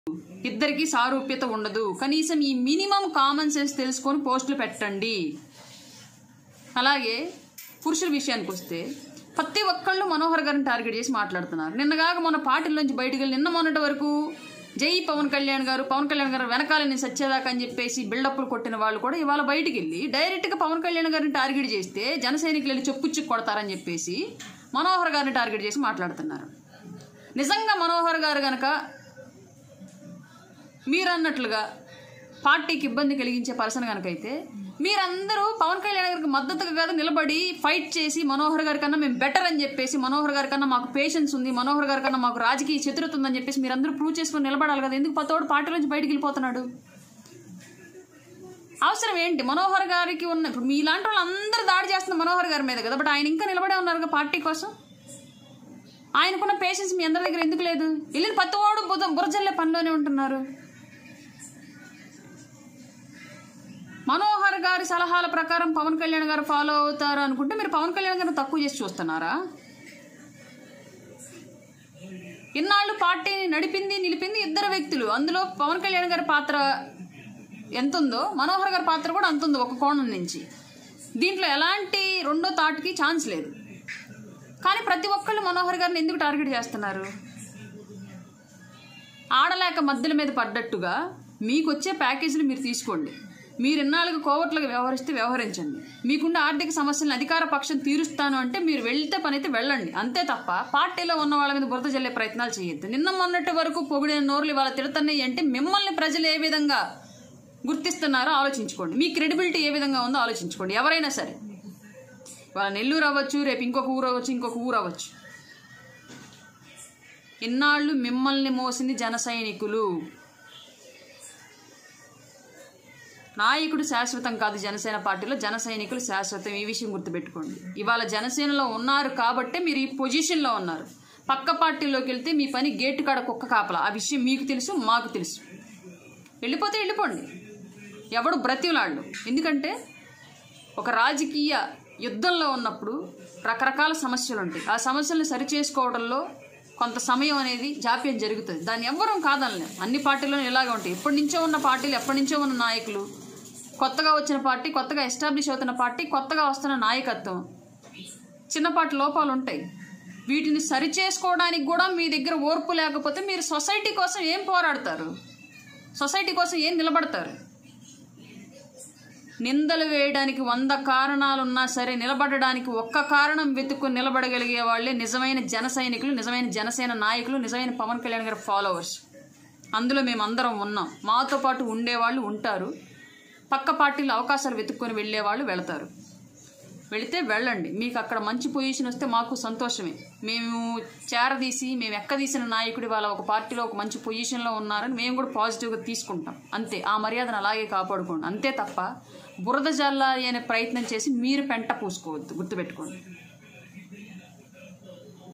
ఇద్దరికి సారూప్యత ఉండదు కనీసం ఈ మినిమం కామన్ సెన్స్ తెలుసుకొని పోస్టులు పెట్టండి అలాగే పురుషుల విషయానికి వస్తే ప్రతి ఒక్కళ్ళు మనోహర్ గారిని టార్గెట్ చేసి మాట్లాడుతున్నారు నిన్నగాక మన పార్టీలోంచి బయటికి వెళ్ళి నిన్న మొన్నటి వరకు జై పవన్ కళ్యాణ్ గారు పవన్ కళ్యాణ్ గారు వెనకాల నేను సచ్చేదాకా అని చెప్పేసి బిల్డప్లు కొట్టిన వాళ్ళు కూడా ఇవాళ బయటికి వెళ్ళి డైరెక్ట్గా పవన్ కళ్యాణ్ గారిని టార్గెట్ చేస్తే జన సైనికులు వెళ్ళి చెప్పుచ్చి కొడతారని చెప్పేసి మనోహర్ గారిని టార్గెట్ చేసి మాట్లాడుతున్నారు నిజంగా మనోహర్ గారు గనక మీరు అన్నట్లుగా పార్టీకి ఇబ్బంది కలిగించే పర్సన్ కనుకైతే మీరందరూ పవన్ కళ్యాణ్ గారికి మద్దతుగా కాదు నిలబడి ఫైట్ చేసి మనోహర్ గారి కన్నా మేము బెటర్ అని చెప్పేసి మనోహర్ గారి కన్నా మాకు పేషెన్స్ ఉంది మనోహర్ గారి కన్నా మాకు రాజకీయ చతురత ఉందని చెప్పేసి మీరందరూ ప్రూవ్ చేసుకొని నిలబడాలి కదా ఎందుకు పతోడు పార్టీ నుంచి బయటికి వెళ్ళిపోతున్నాడు అవసరం ఏంటి మనోహర్ గారికి ఉన్న ఇప్పుడు మీలాంటి వాళ్ళు అందరూ దాడి చేస్తున్న మనోహర్ గారి మీద కదా బట్ ఆయన ఇంకా నిలబడే ఉన్నారు కదా పార్టీ కోసం ఆయనకున్న పేషెన్స్ మీ అందరి దగ్గర ఎందుకు లేదు వెళ్ళిన పత్తవాడు బుధ బురజల్లే పనిలోనే ఉంటున్నారు మనోహర్ గారి సలహాల ప్రకారం పవన్ కళ్యాణ్ గారు ఫాలో అవుతారు అనుకుంటే మీరు పవన్ కళ్యాణ్ గారిని తక్కువ చేసి చూస్తున్నారా ఇన్నాళ్ళు పార్టీని నడిపింది నిలిపింది ఇద్దరు వ్యక్తులు అందులో పవన్ కళ్యాణ్ గారి పాత్ర ఎంత ఉందో మనోహర్ గారి పాత్ర కూడా అంత ఉంది ఒక కోణం నుంచి దీంట్లో ఎలాంటి రెండో తాటికి ఛాన్స్ లేదు కానీ ప్రతి ఒక్కళ్ళు మనోహర్ గారిని ఎందుకు టార్గెట్ చేస్తున్నారు ఆడలేక మధ్యల మీద పడ్డట్టుగా మీకు వచ్చే ప్యాకేజీలు మీరు తీసుకోండి మీరు ఇన్నాళ్ళకి కోవట్లుగా వ్యవహరిస్తే వ్యవహరించండి మీకుండే ఆర్థిక సమస్యలను అధికార పక్షం తీరుస్తాను అంటే మీరు వెళ్తే పని అయితే వెళ్ళండి అంతే తప్ప పార్టీలో ఉన్న వాళ్ళ మీద బురద జల్లే ప్రయత్నాలు చేయొద్దు నిన్న మొన్నటి వరకు పొగిడిన నోర్లు ఇవాళ తిడుతున్నాయి అంటే మిమ్మల్ని ప్రజలు ఏ విధంగా గుర్తిస్తున్నారో ఆలోచించుకోండి మీ క్రెడిబిలిటీ ఏ విధంగా ఉందో ఆలోచించుకోండి ఎవరైనా సరే వాళ్ళ నెల్లూరు అవ్వచ్చు రేపు ఇంకొక ఊరు అవ్వచ్చు ఇంకొక ఊరు అవ్వచ్చు ఇన్నాళ్ళు మిమ్మల్ని మోసింది జన సైనికులు నాయకుడు శాశ్వతం కాదు జనసేన పార్టీలో జన సైనికులు శాశ్వతం ఈ విషయం గుర్తుపెట్టుకోండి ఇవాళ జనసేనలో ఉన్నారు కాబట్టే మీరు ఈ పొజిషన్లో ఉన్నారు పక్క పార్టీలోకి వెళ్తే మీ పని గేటు కాడ కుక్క కాపలా ఆ విషయం మీకు తెలుసు మాకు తెలుసు వెళ్ళిపోతే వెళ్ళిపోండి ఎవడు బ్రతిలాళ్ళు ఎందుకంటే ఒక రాజకీయ యుద్ధంలో ఉన్నప్పుడు రకరకాల సమస్యలు ఉంటాయి ఆ సమస్యలను సరిచేసుకోవడంలో కొంత సమయం అనేది జాప్యం జరుగుతుంది దాన్ని ఎవ్వరం కాదనలేం అన్ని పార్టీల్లోనూ ఇలాగే ఉంటాయి ఎప్పటి నుంచో ఉన్న పార్టీలు ఎప్పటి నుంచో ఉన్న నాయకులు కొత్తగా వచ్చిన పార్టీ కొత్తగా ఎస్టాబ్లిష్ అవుతున్న పార్టీ కొత్తగా వస్తున్న నాయకత్వం చిన్నపాటి లోపాలు ఉంటాయి వీటిని సరిచేసుకోవడానికి కూడా మీ దగ్గర ఓర్పు లేకపోతే మీరు సొసైటీ కోసం ఏం పోరాడతారు సొసైటీ కోసం ఏం నిలబడతారు నిందలు వేయడానికి వంద కారణాలున్నా సరే నిలబడడానికి ఒక్క కారణం వెతుక్కుని నిలబడగలిగే వాళ్ళే నిజమైన జన సైనికులు నిజమైన జనసేన నాయకులు నిజమైన పవన్ కళ్యాణ్ గారి ఫాలోవర్స్ అందులో మేము అందరం ఉన్నాం మాతో పాటు ఉండేవాళ్ళు ఉంటారు పక్క పార్టీలో అవకాశాలు వెతుక్కొని వెళ్ళే వాళ్ళు వెళతారు వెళితే వెళ్ళండి మీకు అక్కడ మంచి పొజిషన్ వస్తే మాకు సంతోషమే మేము చేరదీసి మేము ఎక్కదీసిన నాయకుడి వాళ్ళ ఒక పార్టీలో ఒక మంచి పొజిషన్లో ఉన్నారని మేము కూడా పాజిటివ్గా తీసుకుంటాం అంతే ఆ మర్యాదను అలాగే కాపాడుకోండి అంతే తప్ప బురద జల్లాలి అనే ప్రయత్నం చేసి మీరు పెంట పూసుకోవద్దు గుర్తుపెట్టుకోండి